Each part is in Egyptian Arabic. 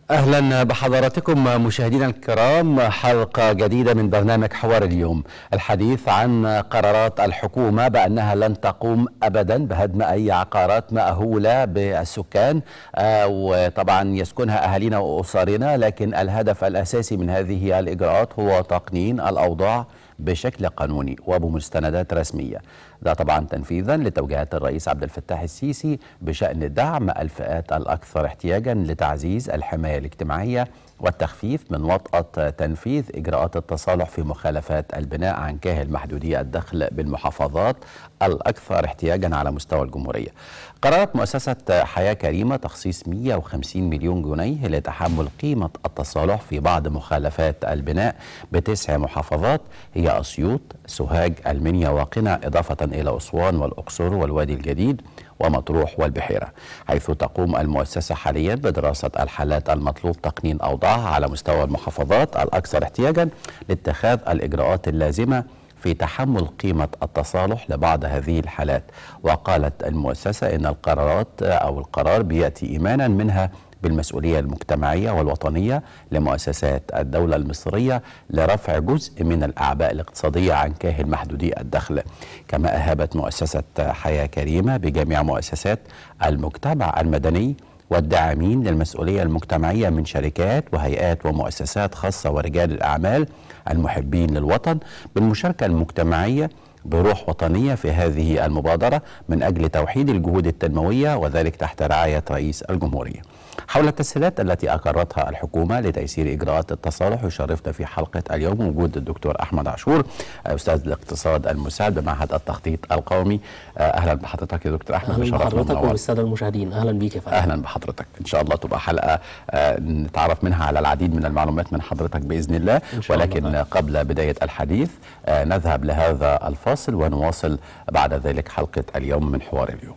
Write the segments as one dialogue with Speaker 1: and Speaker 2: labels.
Speaker 1: اهلا بحضراتكم مشاهدينا الكرام حلقه جديده من برنامج حوار اليوم الحديث عن قرارات الحكومه بانها لن تقوم ابدا بهدم اي عقارات ماهوله بالسكان آه وطبعا يسكنها اهالينا واسرنا لكن الهدف الاساسي من هذه الاجراءات هو تقنين الاوضاع بشكل قانوني وبمستندات رسميه ده طبعا تنفيذا لتوجيهات الرئيس عبد الفتاح السيسي بشان دعم الفئات الاكثر احتياجا لتعزيز الحمايه الاجتماعيه والتخفيف من وطأة تنفيذ إجراءات التصالح في مخالفات البناء عن كاهل محدودي الدخل بالمحافظات الأكثر احتياجا على مستوى الجمهورية قررت مؤسسة حياة كريمة تخصيص 150 مليون جنيه لتحمل قيمة التصالح في بعض مخالفات البناء بتسع محافظات هي أسيوط سوهاج المنيا وقنا إضافة إلى أسوان والأقصر والوادي الجديد ومطروح والبحيرة حيث تقوم المؤسسة حاليا بدراسة الحالات المطلوب تقنين أوضاعها على مستوى المحافظات الأكثر احتياجا لاتخاذ الإجراءات اللازمة في تحمل قيمة التصالح لبعض هذه الحالات وقالت المؤسسة إن القرارات أو القرار بيأتي إيمانا منها بالمسؤولية المجتمعية والوطنية لمؤسسات الدولة المصرية لرفع جزء من الأعباء الاقتصادية عن كاهل محدودي الدخل كما أهابت مؤسسة حياة كريمة بجميع مؤسسات المجتمع المدني والداعمين للمسؤولية المجتمعية من شركات وهيئات ومؤسسات خاصة ورجال الأعمال المحبين للوطن بالمشاركة المجتمعية بروح وطنية في هذه المبادرة من أجل توحيد الجهود التنموية وذلك تحت رعاية رئيس الجمهورية حول التسهيلات التي أقرتها الحكومة لتيسير إجراءات التصالح يشرفنا في حلقة اليوم وجود الدكتور أحمد عاشور أستاذ الاقتصاد المساعد بمعهد التخطيط القومي أهلا بحضرتك يا دكتور أحمد
Speaker 2: أهلا بحضرتك وبالسادة المشاهدين أهلا بيك يا
Speaker 1: فندم أهلا بحضرتك إن شاء الله تبقى حلقة نتعرف منها على العديد من المعلومات من حضرتك بإذن الله ولكن الله. قبل بداية الحديث نذهب لهذا الفاصل ونواصل بعد ذلك حلقة اليوم من حوار اليوم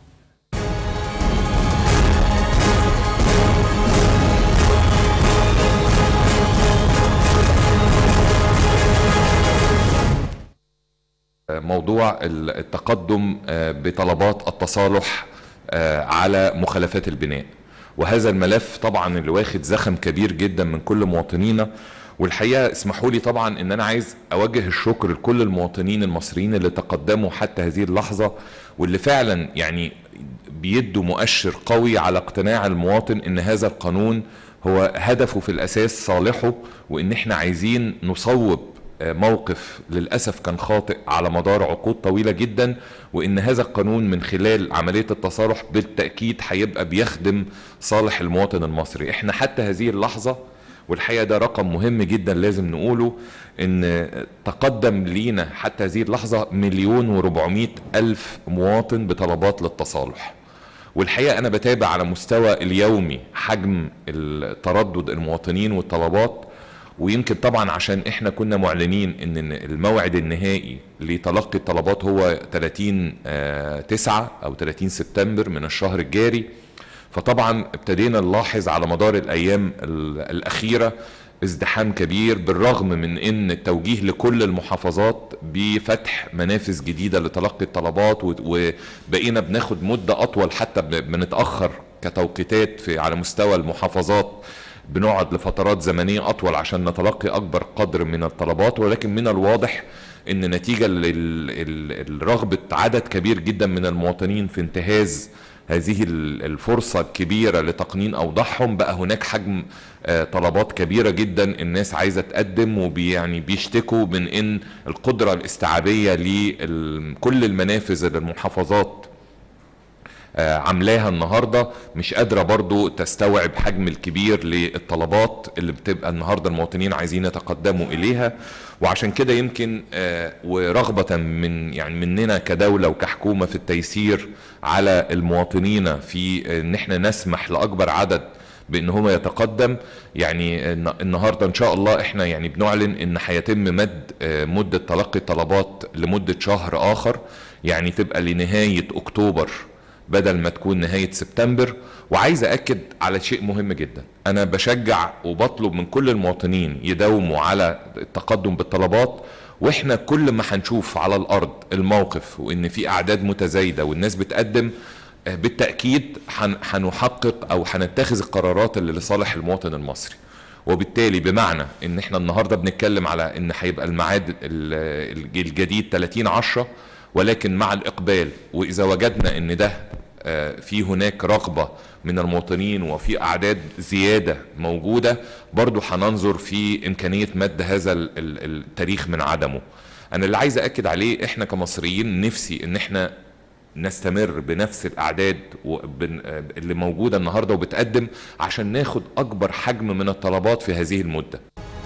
Speaker 3: موضوع التقدم بطلبات التصالح على مخالفات البناء وهذا الملف طبعا اللي واخد زخم كبير جدا من كل مواطنينا والحقيقه اسمحوا لي طبعا ان انا عايز اوجه الشكر لكل المواطنين المصريين اللي تقدموا حتى هذه اللحظه واللي فعلا يعني بيدوا مؤشر قوي على اقتناع المواطن ان هذا القانون هو هدفه في الاساس صالحه وان احنا عايزين نصوب موقف للأسف كان خاطئ على مدار عقود طويلة جدا وإن هذا القانون من خلال عملية التصالح بالتأكيد هيبقى بيخدم صالح المواطن المصري احنا حتى هذه اللحظة والحقيقة ده رقم مهم جدا لازم نقوله ان تقدم لينا حتى هذه اللحظة مليون وربعمائة ألف مواطن بطلبات للتصالح والحقيقة أنا بتابع على مستوى اليومي حجم تردد المواطنين والطلبات ويمكن طبعا عشان احنا كنا معلنين ان الموعد النهائي لتلقي الطلبات هو 30 9 او 30 سبتمبر من الشهر الجاري فطبعا ابتدينا نلاحظ على مدار الايام الاخيره ازدحام كبير بالرغم من ان التوجيه لكل المحافظات بفتح منافذ جديده لتلقي الطلبات وبقينا بناخد مده اطول حتى بنتاخر كتوقيتات في على مستوى المحافظات بنقعد لفترات زمنية أطول عشان نتلقي أكبر قدر من الطلبات ولكن من الواضح أن نتيجة لرغبة عدد كبير جدا من المواطنين في انتهاز هذه الفرصة الكبيرة لتقنين أوضاعهم بقى هناك حجم طلبات كبيرة جدا الناس عايزة تقدم وبيعني بيشتكوا من أن القدرة الاستيعابية لكل المنافذ للمحافظات عاملاها النهارده مش قادره برضو تستوعب حجم الكبير للطلبات اللي بتبقى النهارده المواطنين عايزين يتقدموا اليها وعشان كده يمكن ورغبه من يعني مننا كدوله وكحكومه في التيسير على المواطنين في ان احنا نسمح لاكبر عدد بان هو يتقدم يعني النهارده ان شاء الله احنا يعني بنعلن ان هيتم مد مده تلقي الطلبات لمده شهر اخر يعني تبقى لنهايه اكتوبر بدل ما تكون نهاية سبتمبر وعايز أكد على شيء مهم جدا أنا بشجع وبطلب من كل المواطنين يداوموا على التقدم بالطلبات واحنا كل ما هنشوف على الارض الموقف وان في اعداد متزايده والناس بتقدم بالتاكيد هنحقق او هنتخذ القرارات اللي لصالح المواطن المصري وبالتالي بمعنى ان احنا النهارده بنتكلم على ان هيبقى الميعاد الجديد 30 10 ولكن مع الاقبال واذا وجدنا ان ده في هناك رغبه من المواطنين وفي اعداد زياده موجوده برضو هننظر في امكانيه مد هذا التاريخ من عدمه انا اللي عايز اكد عليه احنا كمصريين نفسي ان احنا نستمر بنفس الاعداد اللي موجوده النهارده وبتقدم عشان ناخد اكبر حجم من الطلبات في هذه المده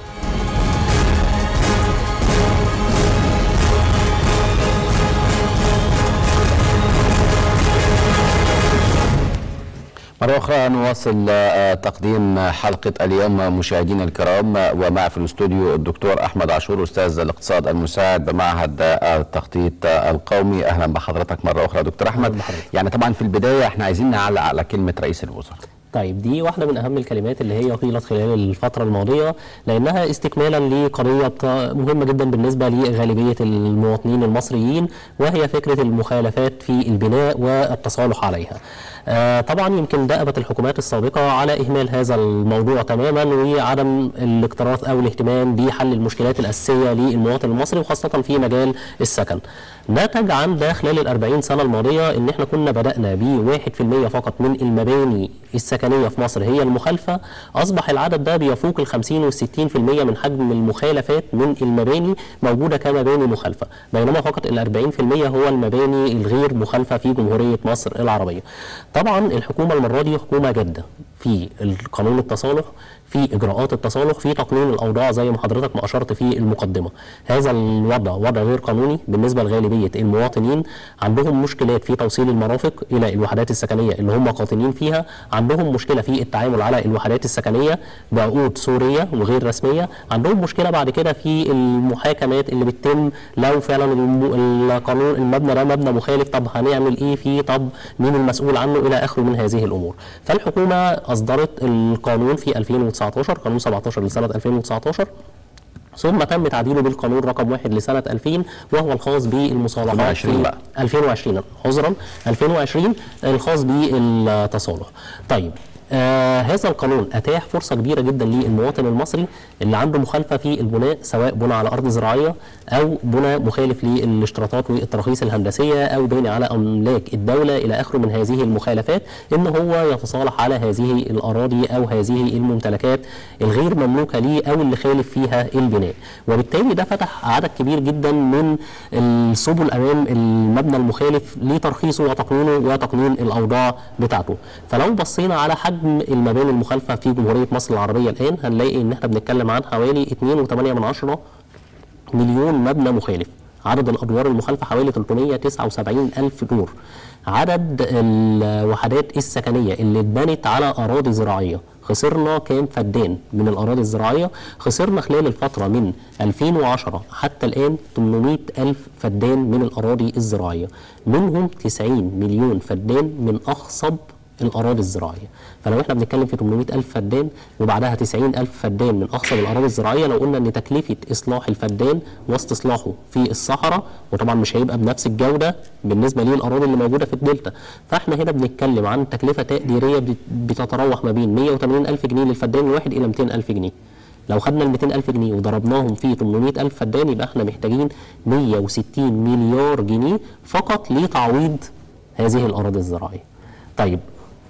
Speaker 1: مرة أخرى نواصل تقديم حلقة اليوم مشاهدينا الكرام ومع في الاستوديو الدكتور أحمد عاشور أستاذ الاقتصاد المساعد بمعهد التخطيط القومي أهلا بحضرتك مرة أخرى دكتور أحمد يعني طبعا في البداية احنا عايزين نعلق على كلمة رئيس الوزراء
Speaker 2: طيب دي واحدة من أهم الكلمات اللي هي قيلت خلال الفترة الماضية لأنها استكمالا لقضية مهمة جدا بالنسبة لغالبية المواطنين المصريين وهي فكرة المخالفات في البناء والتصالح عليها. آه طبعا يمكن دأبت الحكومات السابقة على إهمال هذا الموضوع تماما وعدم الاكتراث أو الاهتمام بحل المشكلات الأساسية للمواطن المصري وخاصة في مجال السكن. نتج عن ده خلال ال 40 سنة الماضية إن إحنا كنا بدأنا ب 1% فقط من المباني السكنية في مصر هي المخالفة أصبح العدد ده بيفوق ال 50 وال 60% من حجم المخالفات من المباني موجودة كمباني مخالفة بينما فقط ال 40% هو المباني الغير مخالفة في جمهورية مصر العربية طبعا الحكومة المرة دي حكومة جادة في قانون التصالح في اجراءات التصالح في تقنين الاوضاع زي ما حضرتك ما اشرت في المقدمه هذا الوضع وضع غير قانوني بالنسبه لغالبيه المواطنين عندهم مشكلات في توصيل المرافق الى الوحدات السكنيه اللي هم قاطنين فيها عندهم مشكله في التعامل على الوحدات السكنيه بعقود سوريه وغير رسميه عندهم مشكله بعد كده في المحاكمات اللي بتتم لو فعلا القانون المبنى ده مبنى مخالف طب هنعمل ايه فيه طب مين المسؤول عنه الى اخره من هذه الامور فالحكومه اصدرت القانون في 2019 قانون 17 لسنه 2019 ثم تم تعديله بالقانون رقم واحد لسنة 2000 وهو الخاص بالمصالحات
Speaker 1: 2020 بقى
Speaker 2: 2020 عذرا 2020 الخاص بالتصالح طيب آه هذا القانون اتاح فرصه كبيره جدا للمواطن المصري اللي عنده مخالفه في البناء سواء بناء على ارض زراعيه او بناء مخالف للاشتراطات والتراخيص الهندسيه او بناء على املاك الدوله الى اخره من هذه المخالفات ان هو يتصالح على هذه الاراضي او هذه الممتلكات الغير مملوكه ليه او اللي خالف فيها البناء وبالتالي ده فتح عدد كبير جدا من السبل امام المبنى المخالف لترخيصه وتقنينه وتقنين الاوضاع بتاعته فلو بصينا على حجم حجم المباني المخالفه في جمهوريه مصر العربيه الان هنلاقي ان احنا بنتكلم عن حوالي 2.8 مليون مبنى مخالف عدد الادوار المخالفه حوالي 379 الف دور عدد الوحدات السكنيه اللي اتبنت على اراضي زراعيه خسرنا كام فدان من الاراضي الزراعيه خسرنا خلال الفتره من 2010 حتى الان 800 الف فدان من الاراضي الزراعيه منهم 90 مليون فدان من اخصب الاراضي الزراعيه فلو احنا بنتكلم في 800 الف فدان وبعدها 90 الف فدان من اخصب الاراضي الزراعيه لو قلنا ان تكلفه اصلاح الفدان واستصلاحه في الصحراء وطبعا مش هيبقى بنفس الجوده بالنسبه للاراضي اللي موجوده في الدلتا فاحنا هنا بنتكلم عن تكلفه تقديريه بتتراوح ما بين 180 الف جنيه للفدان الواحد الى 200 الف جنيه لو خدنا ال 200 ألف جنيه وضربناهم في 800 ألف فدان يبقى احنا محتاجين 160 مليار جنيه فقط لتعويض هذه الأراضي الزراعية. طيب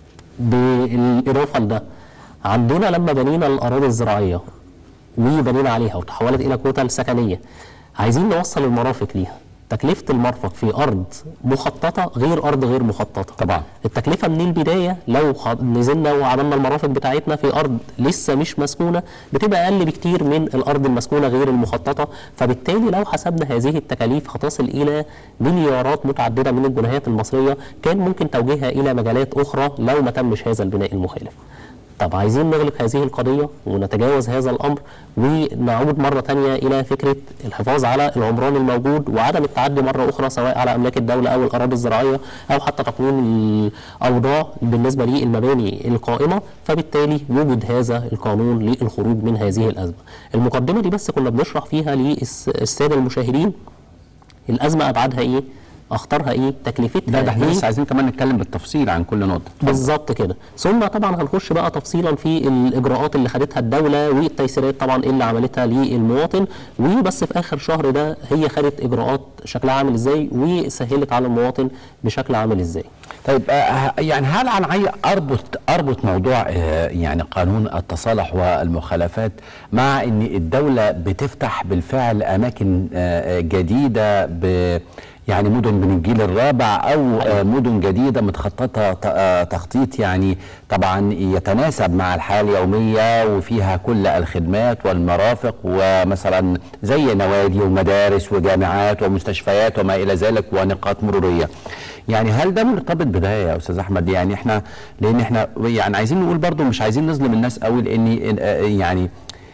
Speaker 2: بالاضافه لده عندنا لما بنينا الاراضي الزراعيه وبنينا عليها وتحولت الى كتل سكنيه عايزين نوصل المرافق ليها تكلفه المرفق في ارض مخططه غير ارض غير مخططه
Speaker 1: طبعا
Speaker 2: التكلفه من البدايه لو نزلنا وعملنا المرافق بتاعتنا في ارض لسه مش مسكونه بتبقى اقل بكتير من الارض المسكونه غير المخططه فبالتالي لو حسبنا هذه التكاليف هتصل الى مليارات متعدده من الجنيهات المصريه كان ممكن توجيهها الى مجالات اخرى لو ما تمش هذا البناء المخالف طب عايزين نغلق هذه القضية ونتجاوز هذا الأمر ونعود مرة تانية إلى فكرة الحفاظ على العمران الموجود وعدم التعدي مرة أخرى سواء على أملاك الدولة أو الأراضي الزراعية أو حتى تقنين الأوضاع بالنسبة للمباني القائمة فبالتالي وجد هذا القانون للخروج من هذه الأزمة المقدمة دي بس كنا بنشرح فيها للسادة المشاهدين الأزمة أبعادها إيه اختارها ايه تكلفتها
Speaker 1: لا ده احنا
Speaker 2: إيه؟
Speaker 1: لسه عايزين كمان نتكلم بالتفصيل عن كل نقطه
Speaker 2: بالظبط كده ثم طبعا هنخش بقى تفصيلا في الاجراءات اللي خدتها الدوله والتيسيرات طبعا اللي عملتها للمواطن وبس في اخر شهر ده هي خدت اجراءات شكلها عامل ازاي وسهلت على المواطن بشكل عامل ازاي
Speaker 1: طيب آه، يعني هل انا عايز اربط اربط موضوع آه، يعني قانون التصالح والمخالفات مع ان الدوله بتفتح بالفعل اماكن آه، آه، جديده ب يعني مدن من الجيل الرابع او آه، مدن جديده متخططه ت- آه، تخطيط يعني طبعا يتناسب مع الحياه اليوميه وفيها كل الخدمات والمرافق ومثلا زي نوادي ومدارس وجامعات ومستشفيات وما الى ذلك ونقاط مروريه. يعني هل ده مرتبط بده يا استاذ احمد يعني احنا لان احنا يعني عايزين نقول برضو مش عايزين نظلم الناس قوي لان آه، يعني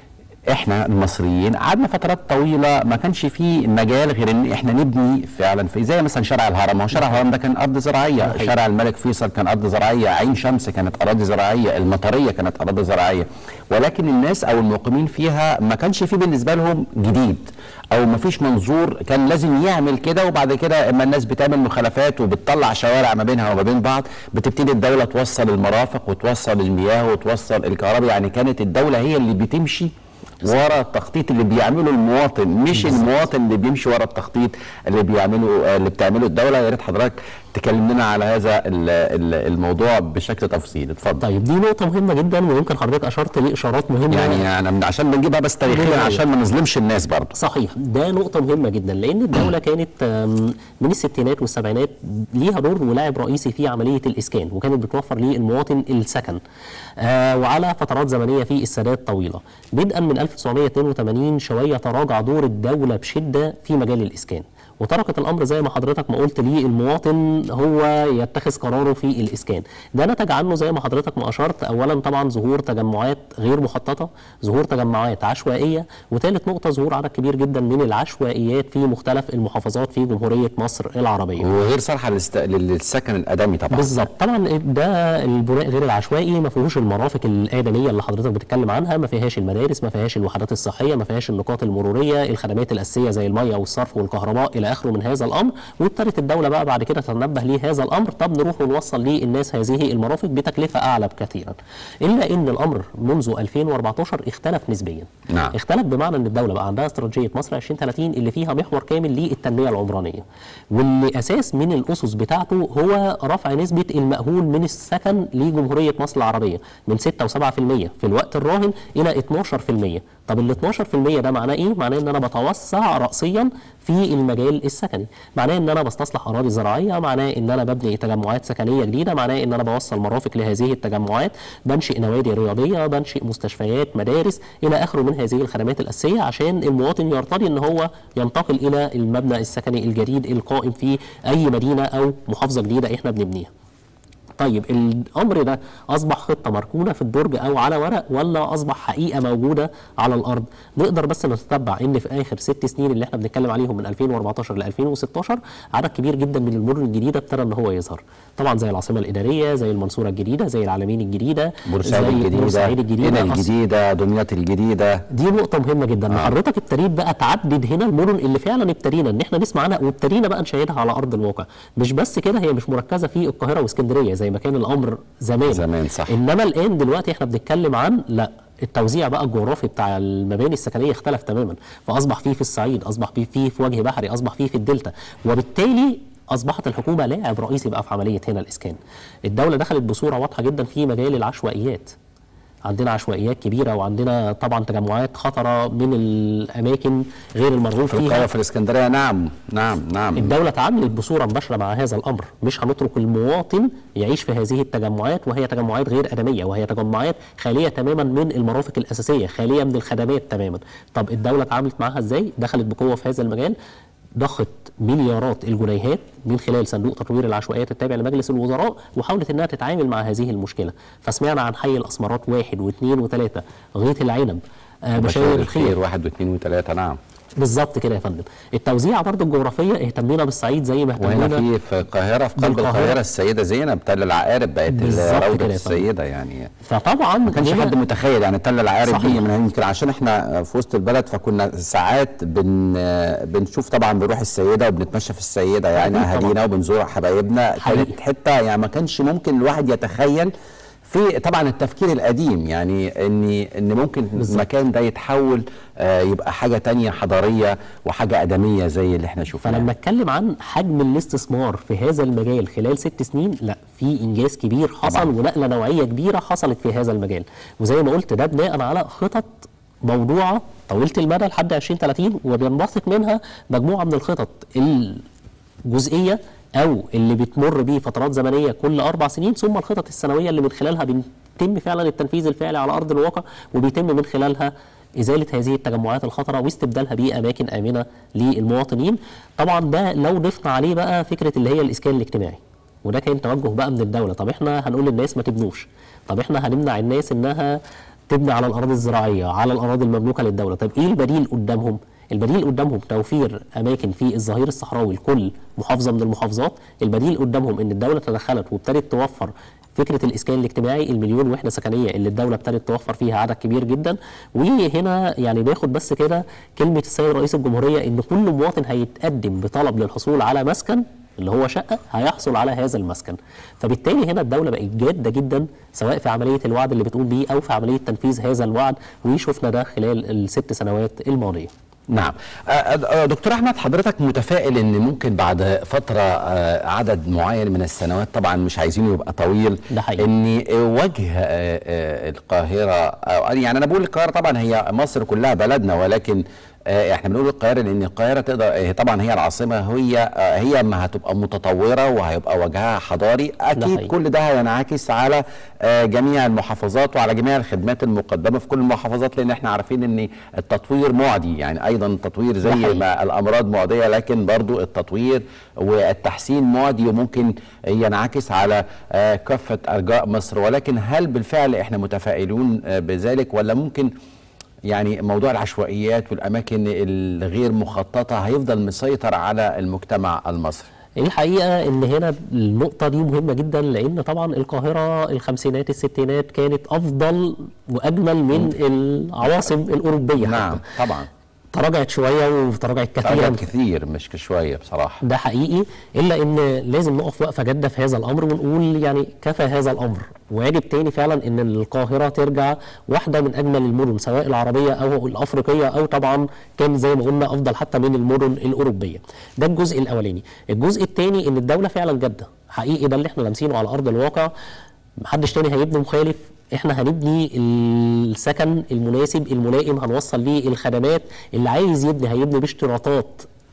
Speaker 1: احنا المصريين قعدنا فترات طويله ما كانش في مجال غير ان احنا نبني فعلا في زي مثلا شارع الهرم هو شارع الهرم ده كان ارض زراعيه
Speaker 2: صحيح.
Speaker 1: شارع الملك فيصل كان ارض زراعيه عين شمس كانت اراضي زراعيه المطريه كانت اراضي زراعيه ولكن الناس او المقيمين فيها ما كانش في بالنسبه لهم جديد او ما فيش منظور كان لازم يعمل كده وبعد كده اما الناس بتعمل مخالفات وبتطلع شوارع ما بينها وما بين بعض بتبتدي الدوله توصل المرافق وتوصل المياه وتوصل الكهرباء يعني كانت الدوله هي اللي بتمشي ورا التخطيط اللي بيعمله المواطن مش المواطن اللي بيمشي ورا التخطيط اللي بيعمله اللي بتعمله الدوله يا ريت حضرتك تكلمنا على هذا ال- ال- الموضوع بشكل تفصيلي اتفضل
Speaker 2: طيب دي نقطه مهمه جدا ويمكن حضرتك اشرت لاشارات مهمه
Speaker 1: يعني انا عشان بنجيبها بس تاريخيا
Speaker 2: أيوة.
Speaker 1: عشان ما نظلمش الناس برضه
Speaker 2: صحيح ده نقطة مهمة جدا لأن الدولة كانت آم، من الستينات والسبعينات ليها دور ولاعب رئيسي في عملية الإسكان وكانت بتوفر للمواطن السكن آه وعلى فترات زمنية في السادات طويلة بدءا من 1982 شوية تراجع دور الدولة بشدة في مجال الإسكان وتركت الامر زي ما حضرتك ما قلت للمواطن هو يتخذ قراره في الاسكان ده نتج عنه زي ما حضرتك ما اشرت اولا طبعا ظهور تجمعات غير مخططه ظهور تجمعات عشوائيه وثالث نقطه ظهور عدد كبير جدا من العشوائيات في مختلف المحافظات في جمهوريه مصر العربيه
Speaker 1: وغير صالحه للست- للسكن الادمي طبعا
Speaker 2: بالظبط طبعا ده البناء غير العشوائي ما فيهوش المرافق الادميه اللي حضرتك بتتكلم عنها ما فيهاش المدارس ما فيهاش الوحدات الصحيه ما فيهاش النقاط المروريه الخدمات الاساسيه زي الميه والصرف والكهرباء الى اخره من هذا الامر وابتدت الدوله بقى بعد كده تتنبه لهذا الامر طب نروح ونوصل للناس هذه المرافق بتكلفه اعلى بكثيرا الا ان الامر منذ 2014 اختلف نسبيا
Speaker 1: نعم.
Speaker 2: اختلف بمعنى ان الدوله بقى عندها استراتيجيه مصر 2030 اللي فيها محور كامل للتنميه العمرانيه واللي اساس من الاسس بتاعته هو رفع نسبه المأهول من السكن لجمهوريه مصر العربيه من 6 و7% في الوقت الراهن الى 12% طب ال 12% ده معناه ايه؟ معناه ان انا بتوسع راسيا في المجال السكني، معناه ان انا بستصلح اراضي زراعيه، معناه ان انا ببني تجمعات سكنيه جديده، معناه ان انا بوصل مرافق لهذه التجمعات، بنشئ نوادي رياضيه، بنشئ مستشفيات، مدارس الى اخره من هذه الخدمات الاساسيه عشان المواطن يرتضي ان هو ينتقل الى المبنى السكني الجديد القائم في اي مدينه او محافظه جديده احنا بنبنيها. طيب الامر ده اصبح خطه مركونه في الدرج او على ورق ولا اصبح حقيقه موجوده على الارض نقدر بس نتتبع ان في اخر ست سنين اللي احنا بنتكلم عليهم من 2014 ل 2016 عدد كبير جدا من المدن الجديده ابتدى ان هو يظهر طبعا زي العاصمه الاداريه زي المنصوره الجديده زي العلمين الجديده
Speaker 1: بورسعيد
Speaker 2: زي
Speaker 1: الجديده
Speaker 2: بورسعيد الجديده
Speaker 1: هنا
Speaker 2: أس-
Speaker 1: الجديده دمياط الجديده
Speaker 2: دي نقطة مهمة جدا آه. حضرتك ابتديت بقى تعدد هنا المدن اللي فعلا ابتدينا ان احنا نسمع عنها وابتدينا بقى نشاهدها على ارض الواقع، مش بس كده هي مش مركزة في القاهرة واسكندرية زي ما كان الامر زمان
Speaker 1: زمان صح.
Speaker 2: انما الان دلوقتي احنا بنتكلم عن لا التوزيع بقى الجغرافي بتاع المباني السكنيه اختلف تماما فاصبح فيه في الصعيد اصبح فيه فيه في وجه بحري اصبح فيه في الدلتا وبالتالي اصبحت الحكومه لاعب رئيسي بقى في عمليه هنا الاسكان الدوله دخلت بصوره واضحه جدا في مجال العشوائيات عندنا عشوائيات كبيره وعندنا طبعا تجمعات خطره من الاماكن غير المرغوب
Speaker 1: في القاهره
Speaker 2: فيها
Speaker 1: في الاسكندريه نعم نعم نعم
Speaker 2: الدولة تعاملت بصورة مباشرة مع هذا الأمر مش هنترك المواطن يعيش في هذه التجمعات وهي تجمعات غير آدمية وهي تجمعات خالية تماما من المرافق الأساسية خالية من الخدمات تماما طب الدولة تعاملت معها إزاي دخلت بقوة في هذا المجال ضخت مليارات الجنيهات من خلال صندوق تطوير العشوائيات التابع لمجلس الوزراء وحاولت انها تتعامل مع هذه المشكله فسمعنا عن حي الاسمرات واحد واثنين وثلاثه غيط العنب آه، بشاير الخير
Speaker 1: واحد واثنين وثلاثه نعم
Speaker 2: بالظبط كده يا فندم التوزيع برضو الجغرافيه اهتمينا بالصعيد زي ما
Speaker 1: وهنا
Speaker 2: اهتمينا
Speaker 1: في في القاهره في قلب
Speaker 2: بالقاهرة.
Speaker 1: القاهره السيده زينب تل العقارب بقت
Speaker 2: بالظبط
Speaker 1: روضه
Speaker 2: كده يا فندم.
Speaker 1: السيده يعني
Speaker 2: فطبعا
Speaker 1: ما كانش
Speaker 2: هنا-
Speaker 1: حد متخيل يعني تل العقارب دي
Speaker 2: صحيح.
Speaker 1: من يمكن عشان احنا في وسط البلد فكنا ساعات بن بنشوف طبعا بنروح السيده وبنتمشى في السيده يعني
Speaker 2: أكيد طبعاً.
Speaker 1: اهالينا وبنزور حبايبنا
Speaker 2: حقيقي.
Speaker 1: كانت حته يعني ما كانش ممكن الواحد يتخيل في طبعا التفكير القديم يعني ان ان ممكن
Speaker 2: بالظبط.
Speaker 1: المكان ده يتحول آه، يبقى حاجه تانية حضاريه وحاجه ادميه زي اللي احنا شفناها
Speaker 2: فلما اتكلم عن حجم الاستثمار في هذا المجال خلال ست سنين لا في انجاز كبير حصل
Speaker 1: طبعاً.
Speaker 2: ونقله نوعيه كبيره حصلت في هذا المجال وزي ما قلت ده بناء على خطط موضوعه طويله المدى لحد 2030 وبينبثق منها مجموعه من الخطط الجزئيه او اللي بتمر بيه فترات زمنيه كل اربع سنين ثم الخطط السنويه اللي من خلالها بيتم فعلا التنفيذ الفعلي على ارض الواقع وبيتم من خلالها ازاله هذه التجمعات الخطره واستبدالها باماكن امنه للمواطنين طبعا ده لو ضفنا عليه بقى فكره اللي هي الاسكان الاجتماعي وده كان توجه بقى من الدوله طب احنا هنقول للناس ما تبنوش طب احنا هنمنع الناس انها تبني على الاراضي الزراعيه على الاراضي المملوكه للدوله طب ايه البديل قدامهم البديل قدامهم توفير اماكن في الظهير الصحراوي لكل محافظه من المحافظات البديل قدامهم ان الدوله تدخلت وابتدت توفر فكره الاسكان الاجتماعي المليون وحده سكنيه اللي الدوله ابتدت توفر فيها عدد كبير جدا وهنا يعني باخد بس كده كلمه السيد رئيس الجمهوريه ان كل مواطن هيتقدم بطلب للحصول على مسكن اللي هو شقه هيحصل على هذا المسكن فبالتالي هنا الدوله بقت جاده جدا سواء في عمليه الوعد اللي بتقوم بيه او في عمليه تنفيذ هذا الوعد وشفنا ده خلال الست سنوات الماضيه
Speaker 1: نعم آه، آه، دكتور احمد حضرتك متفائل ان ممكن بعد فتره آه، عدد معين من السنوات طبعا مش عايزينه يبقى طويل
Speaker 2: ده حقيقي.
Speaker 1: ان وجه آه، آه، القاهره أو- يعني انا بقول القاهره طبعا هي مصر كلها بلدنا ولكن آه، احنا بنقول القاهره لان القاهره تقدر آه، طبعا هي العاصمه هي آه، هي ما هتبقى متطوره وهيبقى وجهها حضاري اكيد
Speaker 2: حقيقي.
Speaker 1: كل ده هينعكس على آه، جميع المحافظات وعلى جميع الخدمات المقدمه في كل المحافظات لان احنا عارفين ان التطوير معدي يعني ايضا التطوير زي
Speaker 2: حقيقي.
Speaker 1: ما الامراض معديه لكن برضو التطوير والتحسين معدي وممكن ينعكس على آه، كافه ارجاء مصر ولكن هل بالفعل احنا متفائلون آه، بذلك ولا ممكن يعني موضوع العشوائيات والاماكن الغير مخططه هيفضل مسيطر على المجتمع المصري
Speaker 2: الحقيقه ان هنا النقطه دي مهمه جدا لان طبعا القاهره الخمسينات الستينات كانت افضل واجمل من العواصم الاوروبيه
Speaker 1: نعم
Speaker 2: حتى.
Speaker 1: طبعا
Speaker 2: تراجعت شويه وتراجعت كثيرا
Speaker 1: تراجع كثير مش شويه بصراحه
Speaker 2: ده حقيقي الا ان لازم نقف وقفه جاده في هذا الامر ونقول يعني كفى هذا الامر ويجب تاني فعلا ان القاهره ترجع واحده من اجمل المدن سواء العربيه او الافريقيه او طبعا كان زي ما قلنا افضل حتى من المدن الاوروبيه ده الجزء الاولاني الجزء الثاني ان الدوله فعلا جاده حقيقي ده اللي احنا لامسينه على ارض الواقع محدش تاني هيبني مخالف احنا هنبني السكن المناسب الملائم هنوصل ليه الخدمات اللي عايز يبني هيبني باشتراطات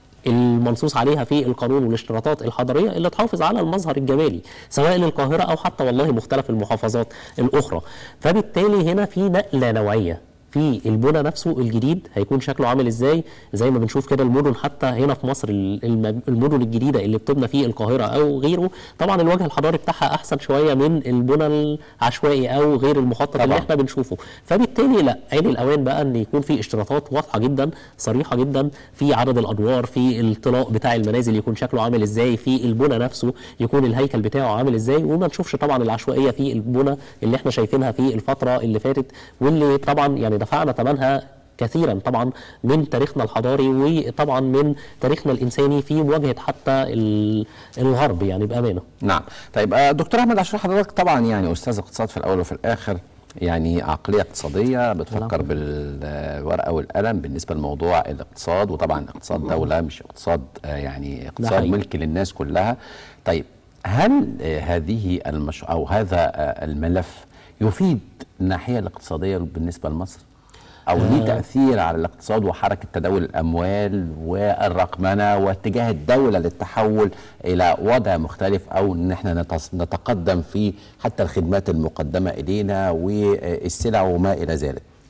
Speaker 2: المنصوص عليها في القانون والاشتراطات الحضريه اللي تحافظ على المظهر الجمالي سواء للقاهره او حتى والله مختلف المحافظات الاخرى فبالتالي هنا في نقله نوعيه في البنى نفسه الجديد هيكون شكله عامل ازاي زي ما بنشوف كده المدن حتى هنا في مصر الم- المدن الجديده اللي بتبنى في القاهره او غيره طبعا الوجه الحضاري بتاعها احسن شويه من البنى العشوائي او غير المخطط اللي
Speaker 1: طبعاً.
Speaker 2: احنا بنشوفه فبالتالي لا عين الاوان بقى ان يكون في اشتراطات واضحه جدا صريحه جدا في عدد الادوار في الطلاء بتاع المنازل يكون شكله عامل ازاي في البنى نفسه يكون الهيكل بتاعه عامل ازاي وما نشوفش طبعا العشوائيه في البنى اللي احنا شايفينها في الفتره اللي فاتت واللي طبعا يعني دفعنا ثمنها كثيرا طبعا من تاريخنا الحضاري وطبعا من تاريخنا الانساني في مواجهه حتى ال- الغرب يعني بامانه
Speaker 1: نعم طيب آه، دكتور احمد عشان حضرتك طبعا يعني استاذ اقتصاد في الاول وفي الاخر يعني عقليه اقتصاديه بتفكر بالورقه والقلم بالنسبه لموضوع الاقتصاد وطبعا اقتصاد دوله مش اقتصاد آه، يعني اقتصاد
Speaker 2: حقيقي.
Speaker 1: ملك للناس كلها طيب هل آه، هذه المش او هذا آه، الملف يفيد الناحيه الاقتصاديه بالنسبه لمصر او ليه تاثير على الاقتصاد وحركه تداول الاموال والرقمنه واتجاه الدوله للتحول الى وضع مختلف او ان احنا نتص- نتقدم في حتى الخدمات المقدمه الينا والسلع وما الى ذلك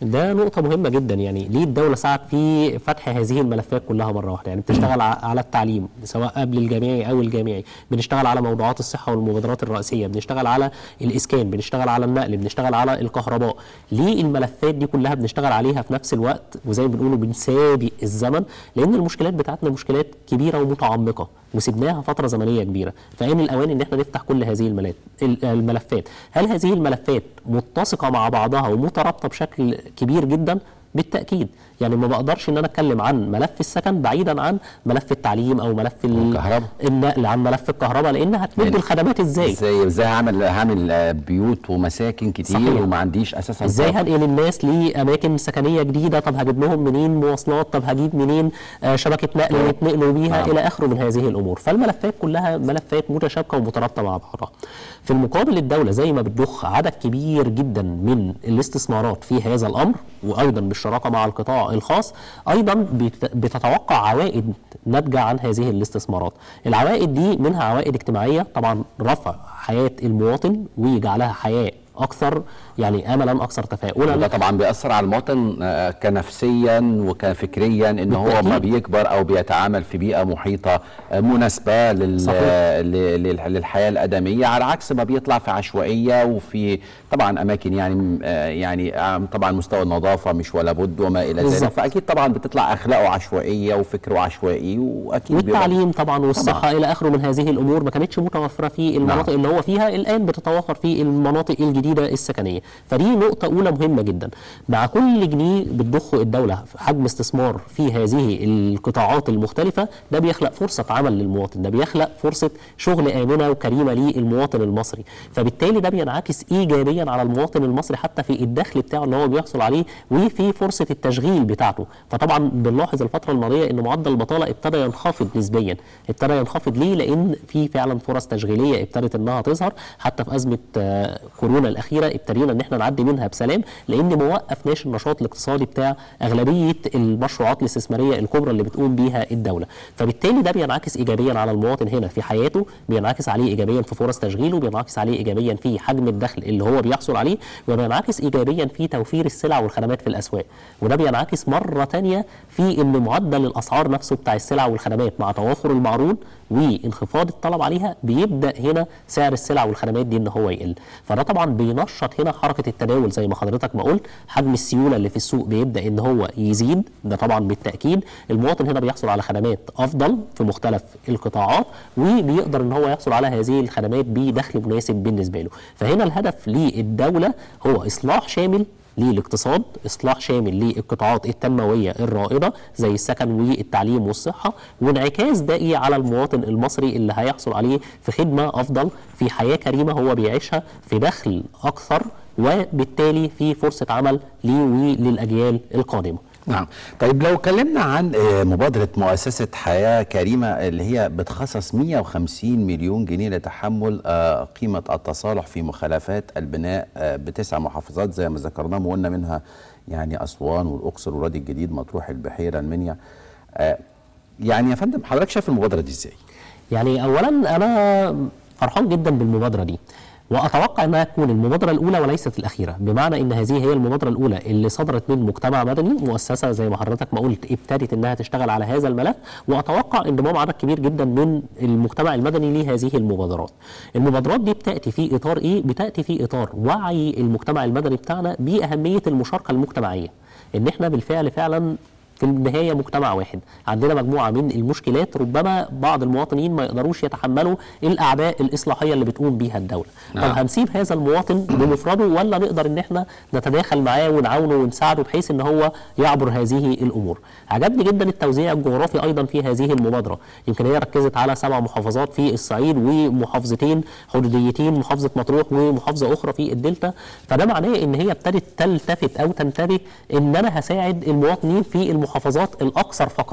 Speaker 2: ده نقطة مهمة جدا يعني ليه الدولة سعت في فتح هذه الملفات كلها مرة واحدة يعني بتشتغل ع- على التعليم سواء قبل الجامعي أو الجامعي بنشتغل على موضوعات الصحة والمبادرات الرئيسية بنشتغل على الإسكان بنشتغل على النقل بنشتغل على الكهرباء ليه الملفات دي كلها بنشتغل عليها في نفس الوقت وزي ما بنقولوا بنسابق الزمن لأن المشكلات بتاعتنا مشكلات كبيرة ومتعمقة وسبناها فترة زمنية كبيرة فإن الأوان إن احنا نفتح كل هذه الملات ال- الملفات هل هذه الملفات متسقة مع بعضها ومترابطة بشكل كبير جدا بالتأكيد يعني ما بقدرش ان انا اتكلم عن ملف السكن بعيدا عن ملف التعليم او ملف ال-
Speaker 1: الكهرباء.
Speaker 2: النقل عن ملف الكهرباء لان هتمد
Speaker 1: يعني
Speaker 2: الخدمات ازاي
Speaker 1: ازاي ازاي هعمل هعمل آه، بيوت ومساكن كتير
Speaker 2: صحيح.
Speaker 1: وما عنديش اساسا
Speaker 2: ازاي
Speaker 1: طاقة.
Speaker 2: هنقل الناس لاماكن سكنيه جديده طب هجيب لهم منين مواصلات طب هجيب منين آه شبكه نقل يتنقلوا بيها
Speaker 1: نعم.
Speaker 2: الى اخره من هذه الامور فالملفات كلها ملفات متشابكه ومترابطه مع بعضها في المقابل الدوله زي ما بتضخ عدد كبير جدا من الاستثمارات في هذا الامر وايضا بالشراكه مع القطاع الخاص ايضا بت- بتتوقع عوائد ناتجه عن هذه الاستثمارات العوائد دي منها عوائد اجتماعيه طبعا رفع حياه المواطن وجعلها حياه اكثر يعني املا اكثر تفاؤلا
Speaker 1: وده طبعا بيأثر على المواطن آه، كنفسيا وكفكريا ان هو
Speaker 2: بالتأكيد.
Speaker 1: ما بيكبر او بيتعامل في بيئه محيطه آه، مناسبه لل...
Speaker 2: صحيح.
Speaker 1: ل- لل- للحياه الادميه على عكس ما بيطلع في عشوائيه وفي طبعا اماكن يعني آه، يعني آه، طبعا مستوى النظافه مش ولا بد وما الى ذلك
Speaker 2: بالظبط.
Speaker 1: فاكيد طبعا بتطلع اخلاقه عشوائيه وفكره عشوائي واكيد بيبقى-
Speaker 2: والتعليم طبعا والصحه الى اخره من هذه الامور ما كانتش متوفره في المناطق
Speaker 1: نعم.
Speaker 2: اللي هو فيها الان بتتوفر في المناطق الجديده السكنيه فدي نقطه اولى مهمه جدا مع كل جنيه بتضخه الدوله في حجم استثمار في هذه القطاعات المختلفه ده بيخلق فرصه عمل للمواطن ده بيخلق فرصه شغل امنه وكريمه للمواطن المصري فبالتالي ده بينعكس ايجابيا على المواطن المصري حتى في الدخل بتاعه اللي هو بيحصل عليه وفي فرصه التشغيل بتاعته فطبعا بنلاحظ الفتره الماضيه ان معدل البطاله ابتدى ينخفض نسبيا ابتدى ينخفض ليه لان في فعلا فرص تشغيليه ابتدت انها تظهر حتى في ازمه آه، كورونا الاخيره ابتدينا ان احنا نعدي منها بسلام لان ما وقفناش النشاط الاقتصادي بتاع اغلبيه المشروعات الاستثماريه الكبرى اللي بتقوم بيها الدوله فبالتالي ده بينعكس ايجابيا على المواطن هنا في حياته بينعكس عليه ايجابيا في فرص تشغيله بينعكس عليه ايجابيا في حجم الدخل اللي هو بيحصل عليه وبينعكس ايجابيا في توفير السلع والخدمات في الاسواق وده بينعكس مره تانية في ان معدل الاسعار نفسه بتاع السلع والخدمات مع توافر المعروض وانخفاض الطلب عليها بيبدا هنا سعر السلع والخدمات دي ان هو يقل فده طبعا بينشط هنا حركه التداول زي ما حضرتك ما قلت حجم السيوله اللي في السوق بيبدا ان هو يزيد ده طبعا بالتاكيد المواطن هنا بيحصل على خدمات افضل في مختلف القطاعات وبيقدر ان هو يحصل على هذه الخدمات بدخل مناسب بالنسبه له فهنا الهدف للدوله هو اصلاح شامل للاقتصاد اصلاح شامل للقطاعات التنمويه الرائده زي السكن والتعليم والصحه وانعكاس ده ايه على المواطن المصري اللي هيحصل عليه في خدمه افضل في حياه كريمه هو بيعيشها في دخل اكثر وبالتالي في فرصه عمل ليه وللاجيال القادمه
Speaker 1: نعم طيب لو اتكلمنا عن آه، مبادرة مؤسسة حياة كريمة اللي هي بتخصص 150 مليون جنيه لتحمل آه، قيمة التصالح في مخالفات البناء آه، بتسع محافظات زي ما ذكرناهم وقلنا منها يعني أسوان والأقصر والوادي الجديد مطروح البحيرة المنيا آه، يعني يا فندم حضرتك شايف المبادرة دي ازاي؟
Speaker 2: يعني اولا انا فرحان جدا بالمبادره دي واتوقع انها تكون المبادره الاولى وليست الاخيره بمعنى ان هذه هي المبادره الاولى اللي صدرت من مجتمع مدني مؤسسه زي ما حضرتك ما قلت ابتدت انها تشتغل على هذا الملف واتوقع انضمام عدد كبير جدا من المجتمع المدني لهذه المبادرات المبادرات دي بتاتي في اطار ايه بتاتي في اطار وعي المجتمع المدني بتاعنا باهميه المشاركه المجتمعيه ان احنا بالفعل فعلا في النهاية مجتمع واحد عندنا مجموعة من المشكلات ربما بعض المواطنين ما يقدروش يتحملوا الأعباء الإصلاحية اللي بتقوم بيها الدولة
Speaker 1: نعم.
Speaker 2: طب هنسيب هذا المواطن بمفرده ولا نقدر ان احنا نتداخل معاه ونعاونه ونساعده بحيث ان هو يعبر هذه الامور عجبني جدا التوزيع الجغرافي ايضا في هذه المبادره يمكن هي ركزت على سبع محافظات في الصعيد ومحافظتين حدوديتين محافظه مطروح ومحافظه اخرى في الدلتا فده معناه ان هي ابتدت تلتفت او تنتبه ان انا هساعد المواطنين في المحافظات الاكثر فقرا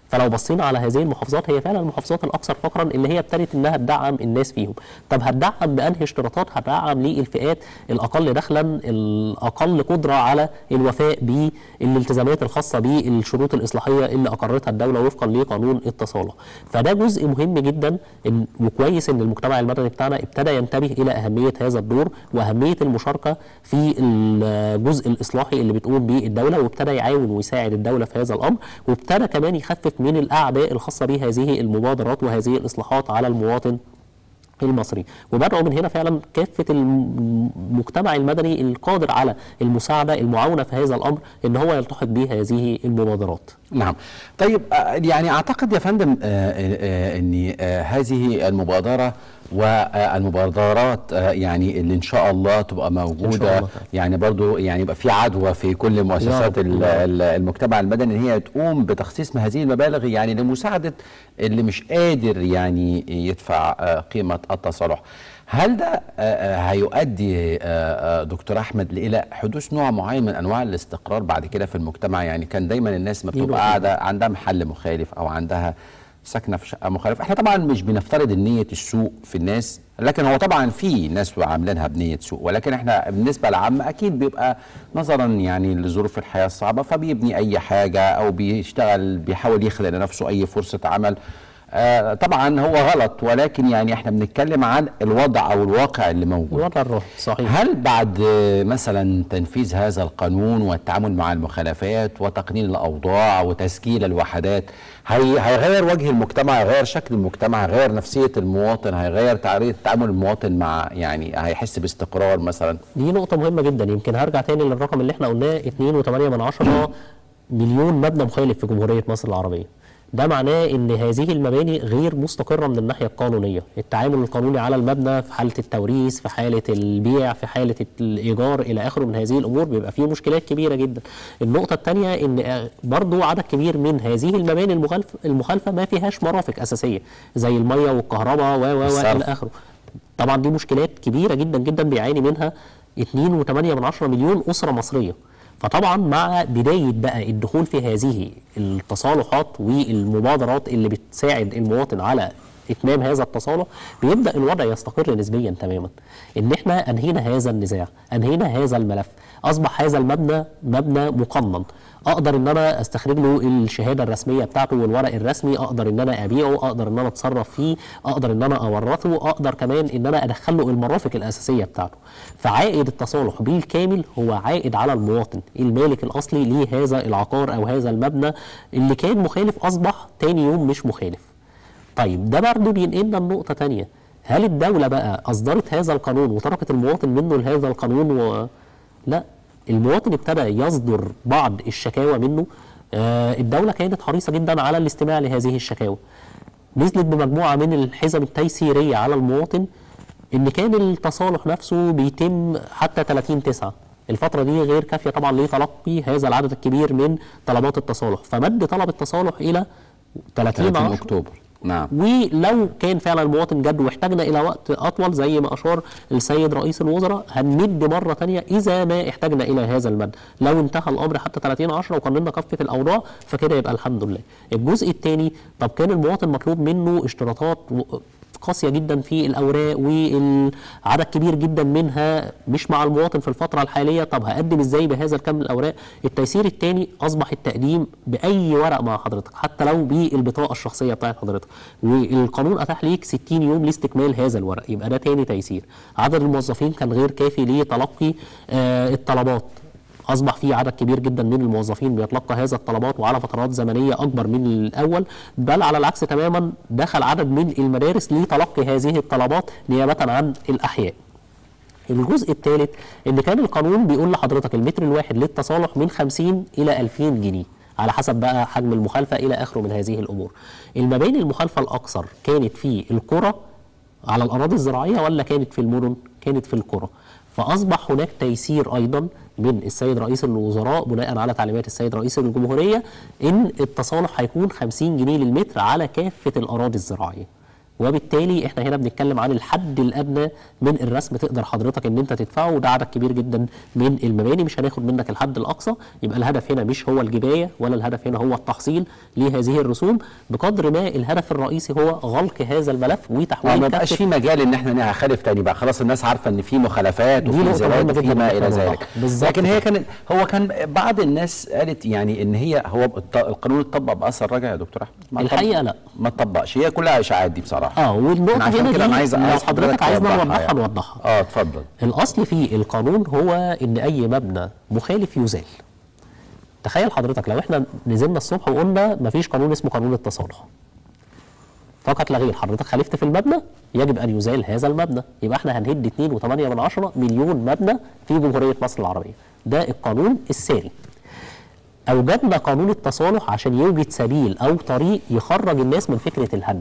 Speaker 2: فلو بصينا على هذه المحافظات هي فعلا المحافظات الاكثر فقرا اللي هي ابتدت انها تدعم الناس فيهم طب هتدعم بانهي اشتراطات هتدعم للفئات الاقل دخلا الاقل قدره على الوفاء بالالتزامات الخاصه بالشروط الاصلاحيه اللي اقرتها الدوله وفقا لقانون التصالح فده جزء مهم جدا إن وكويس ان المجتمع المدني بتاعنا ابتدى ينتبه الى اهميه هذا الدور واهميه المشاركه في الجزء الاصلاحي اللي بتقوم به الدوله وابتدى يعاون ويساعد الدوله في هذا الامر وابتدى كمان يخفف من الاعباء الخاصه بهذه المبادرات وهذه الاصلاحات على المواطن المصري وبدأوا من هنا فعلا كافة المجتمع المدني القادر على المساعدة المعاونة في هذا الأمر إن هو يلتحق بهذه المبادرات
Speaker 1: نعم طيب آه، يعني أعتقد يا فندم آه، آه، أن آه، هذه المبادرة والمبادرات آه، يعني اللي ان شاء الله تبقى موجوده
Speaker 2: الله.
Speaker 1: يعني برضو يعني يبقى في عدوى في كل مؤسسات
Speaker 2: يا رب.
Speaker 1: ال- ال- المجتمع المدني ان هي تقوم بتخصيص هذه المبالغ يعني لمساعده اللي مش قادر يعني يدفع آه، قيمه التصالح هل ده آه، آه، هيؤدي آه، آه، دكتور احمد الى حدوث نوع معين من انواع الاستقرار بعد كده في المجتمع يعني كان دايما الناس ما
Speaker 2: دي
Speaker 1: بتبقى
Speaker 2: نقطة.
Speaker 1: قاعده عندها محل مخالف او عندها ساكنه في شقه مخالفه احنا طبعا مش بنفترض النيه السوء في الناس لكن هو طبعا في ناس عاملينها بنيه سوء ولكن احنا بالنسبه للعامه اكيد بيبقى نظرا يعني لظروف الحياه الصعبه فبيبني اي حاجه او بيشتغل بيحاول يخلق لنفسه اي فرصه عمل آه طبعا هو غلط ولكن يعني احنا بنتكلم عن الوضع او الواقع اللي موجود
Speaker 2: الوضع الراهن صحيح
Speaker 1: هل بعد مثلا تنفيذ هذا القانون والتعامل مع المخالفات وتقنين الاوضاع وتسجيل الوحدات هي هيغير وجه المجتمع هيغير شكل المجتمع هيغير نفسيه المواطن هيغير طريقه تعامل المواطن مع يعني هيحس باستقرار مثلا
Speaker 2: دي نقطة مهمة جدا يمكن هرجع تاني للرقم اللي احنا قلناه 2.8 من عشرة مليون مبنى مخالف في جمهورية مصر العربية ده معناه ان هذه المباني غير مستقرة من الناحية القانونية التعامل القانوني على المبنى في حالة التوريث في حالة البيع في حالة الإيجار إلى آخره من هذه الأمور بيبقى فيه مشكلات كبيرة جدا النقطة الثانية ان برضو عدد كبير من هذه المباني المخالفة, المخالفة ما فيهاش مرافق أساسية زي المية والكهرباء و و و
Speaker 1: الصرف.
Speaker 2: إلى آخره طبعا دي مشكلات كبيره جدا جدا بيعاني منها 2.8 من عشرة مليون اسره مصريه فطبعا مع بدايه بقى الدخول في هذه التصالحات والمبادرات اللي بتساعد المواطن على اتمام هذا التصالح بيبدا الوضع يستقر نسبيا تماما ان احنا انهينا هذا النزاع انهينا هذا الملف اصبح هذا المبنى مبنى مقنن اقدر ان انا استخرج له الشهاده الرسميه بتاعته والورق الرسمي اقدر ان انا ابيعه اقدر ان انا اتصرف فيه اقدر ان انا اورثه اقدر كمان ان انا ادخل له المرافق الاساسيه بتاعته فعائد التصالح بالكامل هو عائد على المواطن المالك الاصلي لهذا العقار او هذا المبنى اللي كان مخالف اصبح تاني يوم مش مخالف طيب ده برضه بينقلنا لنقطه تانية هل الدوله بقى اصدرت هذا القانون وتركت المواطن منه لهذا القانون و... لا المواطن ابتدى يصدر بعض الشكاوى منه آه الدوله كانت حريصه جدا على الاستماع لهذه الشكاوى نزلت بمجموعه من الحزم التيسيريه على المواطن ان كان التصالح نفسه بيتم حتى 30 9 الفترة دي غير كافية طبعا لتلقي هذا العدد الكبير من طلبات التصالح فمد طلب التصالح إلى 30,
Speaker 1: 30
Speaker 2: عشر
Speaker 1: اكتوبر نعم
Speaker 2: ولو كان فعلا المواطن جد واحتاجنا الى وقت اطول زي ما اشار السيد رئيس الوزراء هنمد مره ثانيه اذا ما احتاجنا الى هذا المد لو انتهى الامر حتى 30 10 وقننا كافه الاوضاع فكده يبقى الحمد لله الجزء الثاني طب كان المواطن مطلوب منه اشتراطات و- قاسيه جدا في الاوراق والعدد كبير جدا منها مش مع المواطن في الفتره الحاليه طب هقدم ازاي بهذا الكم من الاوراق التيسير الثاني اصبح التقديم باي ورق مع حضرتك حتى لو بالبطاقه الشخصيه بتاعت حضرتك والقانون اتاح ليك 60 يوم لاستكمال هذا الورق يبقى ده تاني تيسير عدد الموظفين كان غير كافي لتلقي آه الطلبات اصبح في عدد كبير جدا من الموظفين بيتلقى هذا الطلبات وعلى فترات زمنيه اكبر من الاول بل على العكس تماما دخل عدد من المدارس لتلقي هذه الطلبات نيابه عن الاحياء الجزء الثالث ان كان القانون بيقول لحضرتك المتر الواحد للتصالح من 50 الى 2000 جنيه على حسب بقى حجم المخالفه الى اخره من هذه الامور. المباني المخالفه الاكثر كانت في القرى على الاراضي الزراعيه ولا كانت في المدن؟ كانت في القرى. فاصبح هناك تيسير ايضا من السيد رئيس الوزراء بناء على تعليمات السيد رئيس الجمهوريه ان التصالح هيكون 50 جنيه للمتر على كافه الاراضي الزراعيه. وبالتالي احنا هنا بنتكلم عن الحد الادنى من الرسم تقدر حضرتك ان انت تدفعه وده عدد كبير جدا من المباني مش هناخد منك الحد الاقصى يبقى الهدف هنا مش هو الجبايه ولا الهدف هنا هو التحصيل لهذه الرسوم بقدر ما الهدف الرئيسي هو غلق هذا الملف
Speaker 1: آه، ما
Speaker 2: وتحويل
Speaker 1: بقاش
Speaker 2: كافة
Speaker 1: في مجال ان احنا نخالف تاني بقى خلاص الناس عارفه ان في مخالفات
Speaker 2: دي
Speaker 1: وفي
Speaker 2: نقطة
Speaker 1: زيادات
Speaker 2: مهمة
Speaker 1: وفي
Speaker 2: جداً
Speaker 1: ما الى
Speaker 2: محتاجة
Speaker 1: ذلك
Speaker 2: نوضحها. بالظبط
Speaker 1: لكن هي
Speaker 2: كده.
Speaker 1: كانت هو كان بعض الناس قالت يعني ان هي هو الط- القانون اتطبق باثر رجعي يا دكتور احمد ما
Speaker 2: الحقيقة
Speaker 1: طبق-
Speaker 2: لا.
Speaker 1: ما اتطبقش هي كلها اشاعات دي بصراحه
Speaker 2: اه والنقطه
Speaker 1: عشان
Speaker 2: هنا
Speaker 1: كده
Speaker 2: دي
Speaker 1: انا عايز
Speaker 2: لو
Speaker 1: عايز
Speaker 2: حضرتك عايزنا
Speaker 1: توضحها
Speaker 2: نوضحها
Speaker 1: يعني.
Speaker 2: نوضحها
Speaker 1: اه اتفضل
Speaker 2: الاصل في القانون هو ان اي مبنى مخالف يزال تخيل حضرتك لو احنا نزلنا الصبح وقلنا مفيش قانون اسمه قانون التصالح فقط لا غير حضرتك خالفت في المبنى يجب ان يزال هذا المبنى يبقى احنا هنهد 2.8 من عشرة مليون مبنى في جمهوريه مصر العربيه ده القانون الساري اوجدنا قانون التصالح عشان يوجد سبيل او طريق يخرج الناس من فكره الهد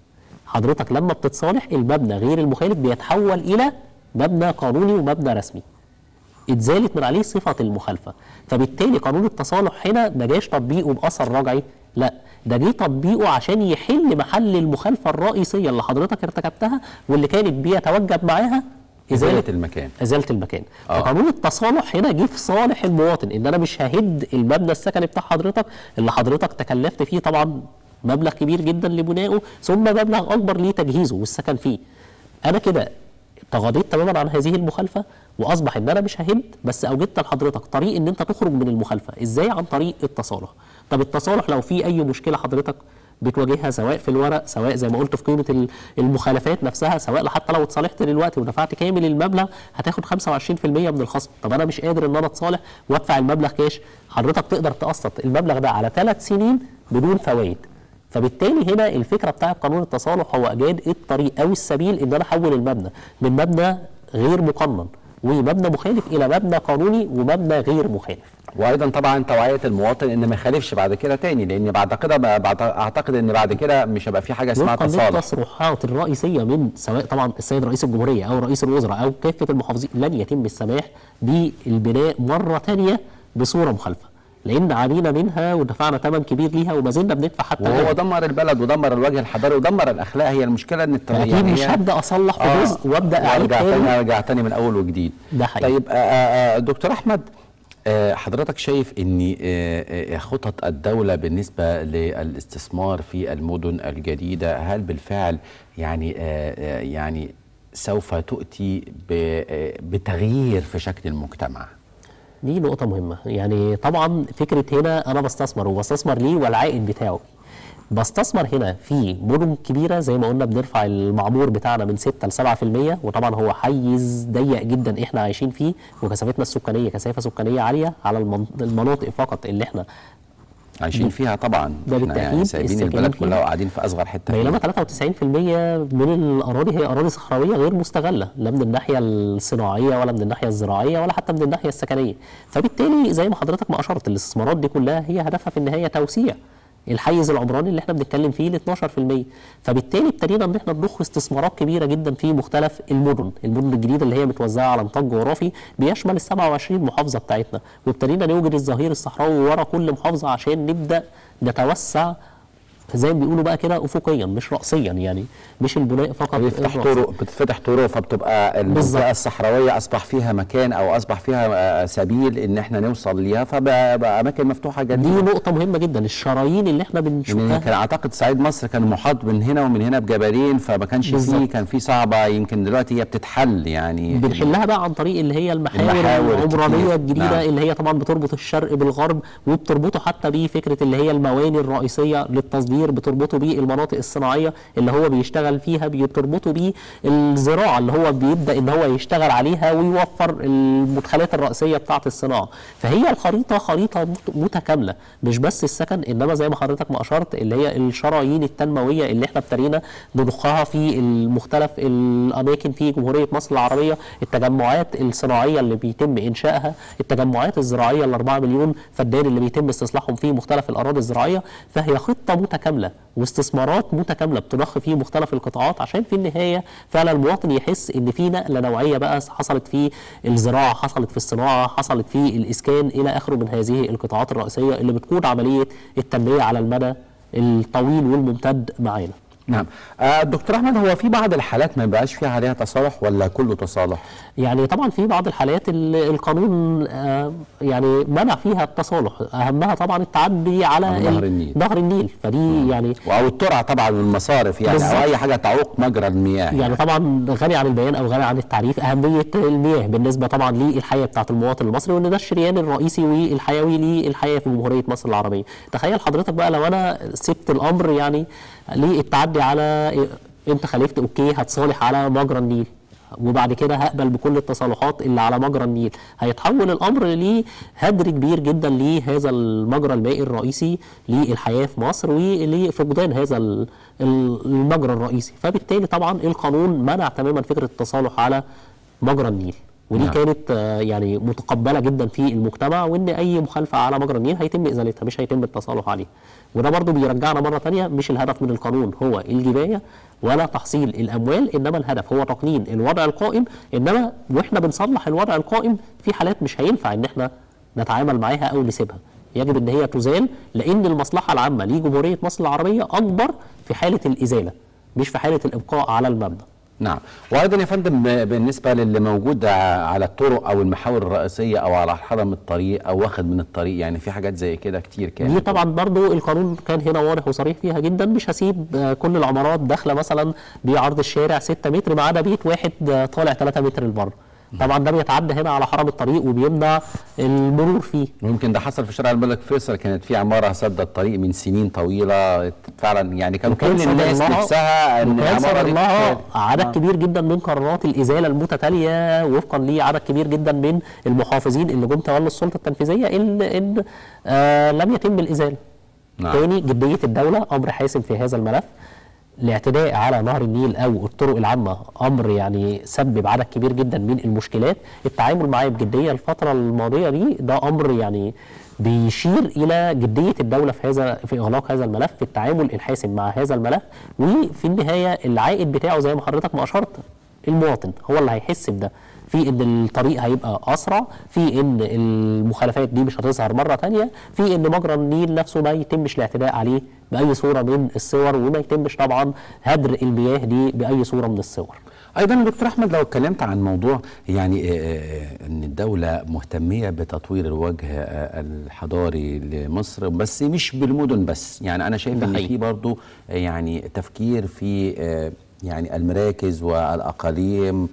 Speaker 2: حضرتك لما بتتصالح المبنى غير المخالف بيتحول الى مبنى قانوني ومبنى رسمي اتزالت من عليه صفه المخالفه فبالتالي قانون التصالح هنا ما جاش تطبيقه باثر رجعي لا ده جه تطبيقه عشان يحل محل المخالفه الرئيسيه اللي حضرتك ارتكبتها واللي كانت بيتوجب معاها
Speaker 1: ازاله المكان
Speaker 2: ازاله المكان
Speaker 1: آه.
Speaker 2: فقانون التصالح هنا جه في صالح المواطن ان انا مش ههد المبنى السكني بتاع حضرتك اللي حضرتك تكلفت فيه طبعا مبلغ كبير جدا لبنائه ثم مبلغ اكبر لتجهيزه والسكن فيه انا كده تغاضيت تماما عن هذه المخالفه واصبح ان انا مش ههد بس اوجدت لحضرتك طريق ان انت تخرج من المخالفه ازاي عن طريق التصالح طب التصالح لو في اي مشكله حضرتك بتواجهها سواء في الورق سواء زي ما قلت في قيمه ال- المخالفات نفسها سواء حتى لو اتصالحت دلوقتي ودفعت كامل المبلغ هتاخد 25% من الخصم طب انا مش قادر ان انا اتصالح وادفع المبلغ كاش حضرتك تقدر تقسط المبلغ ده على ثلاث سنين بدون فوائد فبالتالي هنا الفكره بتاعه قانون التصالح هو ايجاد الطريق او السبيل ان انا احول المبنى من مبنى غير مقنن ومبنى مخالف الى مبنى قانوني ومبنى غير مخالف
Speaker 1: وايضا طبعا توعيه المواطن ان ما يخالفش بعد كده تاني لان بعد كده بعد اعتقد ان بعد كده مش هيبقى في حاجه اسمها
Speaker 2: وفقا
Speaker 1: تصالح
Speaker 2: للتصريحات الرئيسيه من سواء طبعا السيد رئيس الجمهوريه او رئيس الوزراء او كافه المحافظين لن يتم السماح بالبناء مره ثانيه بصوره مخالفه لان عانينا منها ودفعنا ثمن كبير ليها وما زلنا بندفع حتى
Speaker 1: وهو
Speaker 2: الآن.
Speaker 1: دمر البلد ودمر الوجه الحضاري ودمر الاخلاق هي المشكله ان الت-
Speaker 2: فاكيد مش
Speaker 1: هي-
Speaker 2: هبدا اصلح في جزء وابدا اعيد
Speaker 1: ارجع تاني
Speaker 2: تاني
Speaker 1: ارجع تاني من اول وجديد
Speaker 2: ده حقيقي.
Speaker 1: طيب آه، آه، آه، دكتور احمد آه، حضرتك شايف ان آه، آه، خطط الدوله بالنسبه للاستثمار في المدن الجديده هل بالفعل يعني آه، آه، يعني سوف تؤتي ب- آه، بتغيير في شكل المجتمع
Speaker 2: دي نقطة مهمة يعني طبعا فكرة هنا أنا بستثمر وبستثمر ليه والعائد بتاعه بستثمر هنا في مدن كبيرة زي ما قلنا بنرفع المعمور بتاعنا من 6 ل 7% وطبعا هو حيز ضيق جدا احنا عايشين فيه وكثافتنا السكانية كثافة سكانية عالية على المن- المناطق فقط اللي احنا
Speaker 1: عايشين فيها طبعا
Speaker 2: ده
Speaker 1: احنا يعني
Speaker 2: بالتأكيد
Speaker 1: سايبين
Speaker 2: السكان
Speaker 1: البلد
Speaker 2: فيها.
Speaker 1: كلها وقاعدين في اصغر حته فيها.
Speaker 2: بينما 93% من الاراضي هي اراضي صحراويه غير مستغله لا من الناحيه الصناعيه ولا من الناحيه الزراعيه ولا حتى من الناحيه السكنيه فبالتالي زي ما حضرتك ما اشرت الاستثمارات دي كلها هي هدفها في النهايه توسيع الحيز العمراني اللي احنا بنتكلم فيه ل 12% فبالتالي ابتدينا ان احنا نضخ استثمارات كبيره جدا في مختلف المدن المدن الجديده اللي هي متوزعه على نطاق جغرافي بيشمل ال 27 محافظه بتاعتنا وابتدينا نوجد الظهير الصحراوي ورا كل محافظه عشان نبدا نتوسع زي ما بيقولوا بقى كده افقيا مش راسيا يعني مش البناء فقط
Speaker 1: بيفتح
Speaker 2: الرأسي.
Speaker 1: طرق بتفتح طرق فبتبقى
Speaker 2: بالظبط.
Speaker 1: المنطقه الصحراويه اصبح فيها مكان او اصبح فيها آه، سبيل ان احنا نوصل ليها فبقى بقى اماكن مفتوحه
Speaker 2: دي
Speaker 1: جديده
Speaker 2: نقطه مهمه جدا الشرايين اللي احنا
Speaker 1: يعني
Speaker 2: بنشوفها
Speaker 1: كان اعتقد صعيد مصر كان محاط من هنا ومن هنا بجبلين فما كانش فيه
Speaker 2: بالظبط.
Speaker 1: كان فيه صعبه يمكن دلوقتي هي بتتحل يعني
Speaker 2: بنحلها بقى عن طريق اللي هي المحاور,
Speaker 1: المحاور
Speaker 2: العمرانيه
Speaker 1: كتير.
Speaker 2: الجديده
Speaker 1: نعم.
Speaker 2: اللي هي طبعا بتربط الشرق بالغرب وبتربطه حتى بفكره اللي هي المواني الرئيسيه للتصدير بتربطه بالمناطق الصناعيه اللي هو بيشتغل فيها بتربطه بالزراعه اللي هو بيبدا ان هو يشتغل عليها ويوفر المدخلات الرئيسيه بتاعه الصناعه فهي الخريطه خريطه مت- متكامله مش بس السكن انما زي ما حضرتك ما اشرت اللي هي الشرايين التنمويه اللي احنا ابتدينا نضخها في المختلف الاماكن في جمهوريه مصر العربيه التجمعات الصناعيه اللي بيتم انشائها التجمعات الزراعيه ال 4 مليون فدان اللي بيتم استصلاحهم في مختلف الاراضي الزراعيه فهي خطه متكامله واستثمارات متكامله بتضخ في مختلف القطاعات عشان في النهايه فعلا المواطن يحس ان في نقله نوعيه بقى حصلت في الزراعه حصلت في الصناعه حصلت في الاسكان الى اخره من هذه القطاعات الرئيسيه اللي بتكون عمليه التنميه على المدى الطويل والممتد معانا
Speaker 1: نعم آه، دكتور احمد هو في بعض الحالات ما يبقاش فيها عليها تصالح ولا كله تصالح
Speaker 2: يعني طبعا في بعض الحالات ال- القانون آه، يعني منع فيها التصالح اهمها طبعا التعدي على
Speaker 1: على نهر
Speaker 2: ال-
Speaker 1: النيل.
Speaker 2: نهر النيل فدي يعني
Speaker 1: او الترعه طبعا والمصارف يعني
Speaker 2: بالظبط.
Speaker 1: او اي حاجه تعوق مجرى المياه
Speaker 2: يعني طبعا غني عن البيان او غني عن التعريف اهميه المياه بالنسبه طبعا للحياه بتاعه المواطن المصري وان ده الشريان الرئيسي والحيوي للحياه في جمهوريه مصر العربيه تخيل حضرتك بقى لو انا سبت الامر يعني للتعدي على انت خالفت اوكي هتصالح على مجرى النيل وبعد كده هقبل بكل التصالحات اللي على مجرى النيل هيتحول الامر لهدر كبير جدا لهذا المجرى المائي الرئيسي للحياه في مصر ولفقدان هذا ال- ال- المجرى الرئيسي فبالتالي طبعا القانون منع تماما فكره التصالح على مجرى النيل ودي
Speaker 1: نعم.
Speaker 2: كانت آه، يعني متقبله جدا في المجتمع وان اي مخالفه على مجرى النيل هيتم ازالتها مش هيتم التصالح عليها وده برضو بيرجعنا مره ثانيه مش الهدف من القانون هو الجبايه ولا تحصيل الاموال انما الهدف هو تقنين الوضع القائم انما واحنا بنصلح الوضع القائم في حالات مش هينفع ان احنا نتعامل معاها او نسيبها يجب ان هي تزال لان المصلحه العامه لجمهوريه مصر العربيه اكبر في حاله الازاله مش في حاله الابقاء على المبنى
Speaker 1: نعم وايضا يا فندم ب- بالنسبه للي موجود ع- على الطرق او المحاور الرئيسيه او على حرم الطريق او واخد من الطريق يعني في حاجات زي كده كتير
Speaker 2: دي
Speaker 1: كانت
Speaker 2: طبعا برضو القانون كان هنا واضح وصريح فيها جدا مش هسيب آه، كل العمارات داخله مثلا بعرض الشارع 6 متر ما عدا بيت واحد آه، طالع 3 متر لبره طبعا ده بيتعدى هنا على حرم الطريق وبيمنع المرور فيه
Speaker 1: ويمكن ده حصل في شارع الملك فيصل كانت في عماره سد الطريق من سنين طويله فعلا يعني كان
Speaker 2: وكان
Speaker 1: كل الناس
Speaker 2: صادر لها-
Speaker 1: نفسها ان
Speaker 2: وكان
Speaker 1: العماره
Speaker 2: صادر
Speaker 1: دي
Speaker 2: لها
Speaker 1: تت-
Speaker 2: عدد
Speaker 1: آه.
Speaker 2: كبير جدا من قرارات الازاله المتتاليه وفقا لعدد كبير جدا من المحافظين اللي جم تولوا السلطه التنفيذيه ان ان آه لم يتم الازاله.
Speaker 1: نعم.
Speaker 2: تاني جديه الدوله امر حاسم في هذا الملف. الاعتداء على نهر النيل او الطرق العامه امر يعني سبب عدد كبير جدا من المشكلات التعامل معاه بجديه الفتره الماضيه دي ده امر يعني بيشير الى جديه الدوله في هذا في اغلاق هذا الملف في التعامل الحاسم مع هذا الملف وفي النهايه العائد بتاعه زي ما حضرتك ما اشرت المواطن هو اللي هيحس بده في ان الطريق هيبقى اسرع في ان المخالفات دي مش هتظهر مره تانية في ان مجرى النيل نفسه ما يتمش الاعتداء عليه باي صوره من الصور وما يتمش طبعا هدر المياه دي باي صوره من الصور
Speaker 1: ايضا يا دكتور احمد لو اتكلمت عن موضوع يعني آه، آه، ان الدوله مهتميه بتطوير الوجه آه، الحضاري لمصر بس مش بالمدن بس يعني انا شايف
Speaker 2: ده
Speaker 1: ان
Speaker 2: حقيقي.
Speaker 1: في برضو آه، يعني تفكير في آه، يعني المراكز والاقاليم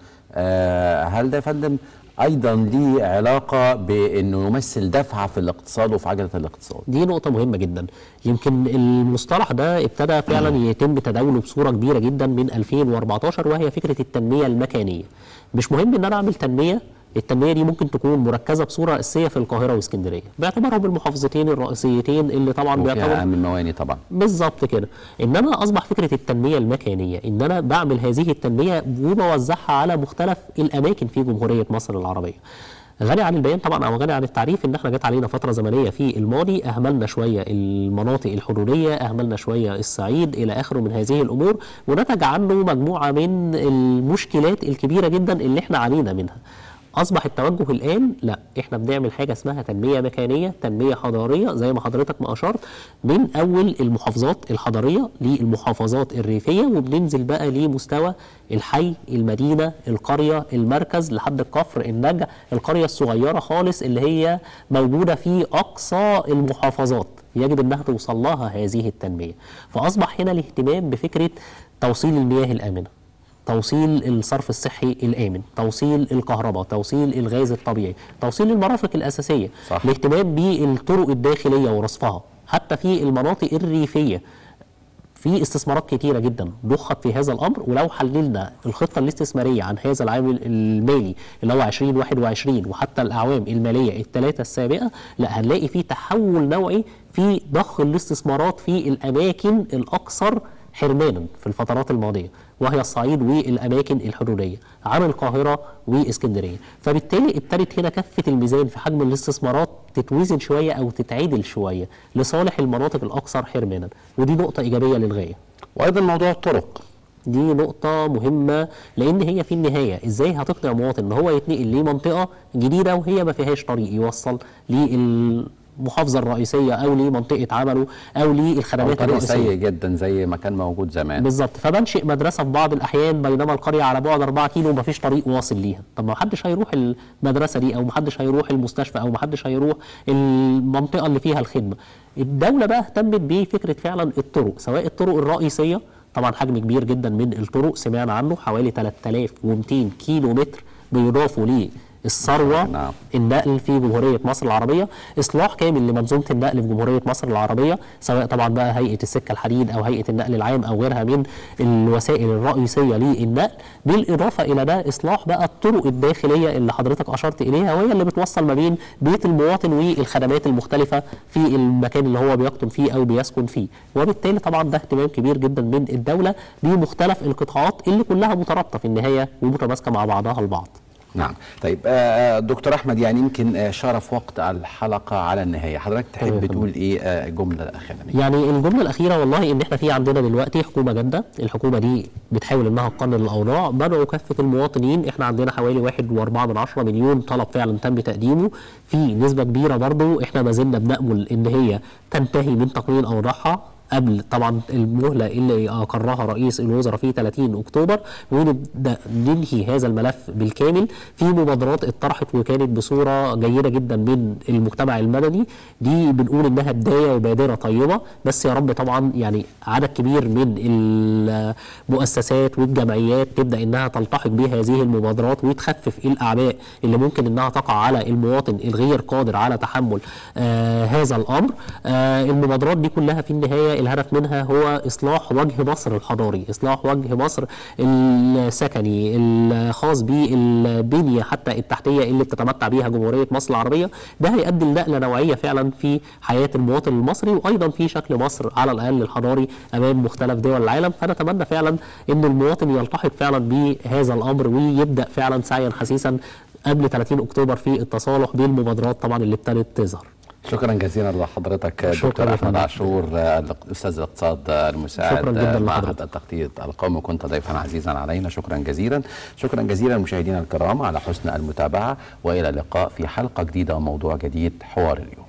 Speaker 1: آه، هل ده يا فندم ايضا ليه علاقه بانه يمثل دفعه في الاقتصاد وفي عجله الاقتصاد
Speaker 2: دي نقطة مهمة جدا يمكن المصطلح ده ابتدى فعلا يتم تداوله بصورة كبيرة جدا من 2014 وهي فكرة التنمية المكانية مش مهم ان انا اعمل تنمية التنمية دي ممكن تكون مركزة بصورة أساسية في القاهرة واسكندرية باعتبارهم المحافظتين الرئيسيتين اللي طبعا
Speaker 1: وفيها
Speaker 2: بيعتبروا
Speaker 1: اهم المواني طبعا
Speaker 2: بالظبط كده انما اصبح فكره التنميه المكانيه ان انا بعمل هذه التنميه وبوزعها على مختلف الاماكن في جمهوريه مصر العربيه غني عن البيان طبعا او غني عن التعريف ان احنا جت علينا فتره زمنيه في الماضي اهملنا شويه المناطق الحدوديه اهملنا شويه الصعيد الى اخره من هذه الامور ونتج عنه مجموعه من المشكلات الكبيره جدا اللي احنا عانينا منها اصبح التوجه الان لا احنا بنعمل حاجه اسمها تنميه مكانيه تنميه حضاريه زي ما حضرتك ما اشرت من اول المحافظات الحضريه للمحافظات الريفيه وبننزل بقى لمستوى الحي المدينه القريه المركز لحد الكفر النجع القريه الصغيره خالص اللي هي موجوده في اقصى المحافظات يجب انها توصل لها هذه التنميه فاصبح هنا الاهتمام بفكره توصيل المياه الامنه توصيل الصرف الصحي الامن توصيل الكهرباء توصيل الغاز الطبيعي توصيل المرافق الاساسيه
Speaker 1: صح.
Speaker 2: الاهتمام بالطرق الداخليه ورصفها حتى في المناطق الريفيه في استثمارات كتيره جدا ضخت في هذا الامر ولو حللنا الخطه الاستثماريه عن هذا العام المالي اللي هو 2021 وحتى الاعوام الماليه الثلاثه السابقه لا هنلاقي في تحول نوعي في ضخ الاستثمارات في الاماكن الاكثر حرمانا في الفترات الماضيه وهي الصعيد والاماكن الحدوديه عن القاهره واسكندريه فبالتالي ابتدت هنا كفه الميزان في حجم الاستثمارات تتوزن شويه او تتعدل شويه لصالح المناطق الاكثر حرمانا ودي نقطه ايجابيه للغايه
Speaker 1: وايضا موضوع الطرق
Speaker 2: دي نقطة مهمة لأن هي في النهاية إزاي هتقنع مواطن إن هو يتنقل لمنطقة جديدة وهي ما فيهاش طريق يوصل للمحافظه الرئيسيه او لمنطقه عمله او للخدمات
Speaker 1: طريق
Speaker 2: الرئيسيه
Speaker 1: سيء جدا زي ما كان موجود زمان
Speaker 2: بالظبط فبنشئ مدرسه في بعض الاحيان بينما القريه على بعد 4 كيلو وما فيش طريق واصل ليها طب ما حدش هيروح المدرسه دي او ما حدش هيروح المستشفى او ما حدش هيروح المنطقه اللي فيها الخدمه الدوله بقى اهتمت بفكره فعلا الطرق سواء الطرق الرئيسيه طبعا حجم كبير جدا من الطرق سمعنا عنه حوالي 3200 كيلو متر بيضافوا ليه الثروه
Speaker 1: نعم.
Speaker 2: النقل في جمهوريه مصر العربيه اصلاح كامل لمنظومه النقل في جمهوريه مصر العربيه سواء طبعا بقى هيئه السكه الحديد او هيئه النقل العام او غيرها من الوسائل الرئيسيه للنقل بالاضافه الى ده اصلاح بقى الطرق الداخليه اللي حضرتك اشرت اليها وهي اللي بتوصل ما بين بيت المواطن والخدمات المختلفه في المكان اللي هو بيقطن فيه او بيسكن فيه وبالتالي طبعا ده اهتمام كبير جدا من الدوله بمختلف القطاعات اللي كلها مترابطه في النهايه ومتماسكه مع بعضها البعض
Speaker 1: نعم طيب آه، دكتور احمد يعني يمكن آه، شرف وقت الحلقه على النهايه حضرتك تحب
Speaker 2: تمام.
Speaker 1: تقول ايه آه، جمله اخيره
Speaker 2: يعني الجمله الاخيره والله ان احنا في عندنا دلوقتي حكومه جاده الحكومه دي بتحاول انها تقنن الاوضاع بدعو كافه المواطنين احنا عندنا حوالي 1.4 مليون طلب فعلا تم تقديمه في نسبه كبيره برضو احنا ما زلنا بنامل ان هي تنتهي من تقنين اوضاعها قبل طبعا المهله اللي اقرها رئيس الوزراء في 30 اكتوبر ونبدا ننهي هذا الملف بالكامل في مبادرات اتطرحت وكانت بصوره جيده جدا من المجتمع المدني دي بنقول انها بدايه وبادره طيبه بس يا رب طبعا يعني عدد كبير من المؤسسات والجمعيات تبدا انها تلتحق بهذه المبادرات وتخفف الاعباء اللي ممكن انها تقع على المواطن الغير قادر على تحمل آه هذا الامر آه المبادرات دي كلها في النهايه الهدف منها هو اصلاح وجه مصر الحضاري اصلاح وجه مصر السكني الخاص بالبنيه حتى التحتيه اللي بتتمتع بيها جمهوريه مصر العربيه ده هيؤدي لنقله نوعيه فعلا في حياه المواطن المصري وايضا في شكل مصر على الاقل الحضاري امام مختلف دول العالم فنتمنى فعلا ان المواطن يلتحق فعلا بهذا الامر ويبدا فعلا سعيا حثيثا قبل 30 اكتوبر في التصالح بالمبادرات طبعا اللي ابتدت تظهر
Speaker 1: شكرا جزيلا لحضرتك
Speaker 2: شكراً
Speaker 1: دكتور
Speaker 2: يا
Speaker 1: احمد
Speaker 2: فندم.
Speaker 1: عاشور آه، استاذ الاقتصاد آه، المساعد
Speaker 2: شكراً جداً
Speaker 1: آه، معهد
Speaker 2: لحضرتك.
Speaker 1: التخطيط القومي كنت ضيفا عزيزا علينا شكرا جزيلا شكرا جزيلا مشاهدينا الكرام على حسن المتابعه والى اللقاء في حلقه جديده وموضوع جديد حوار اليوم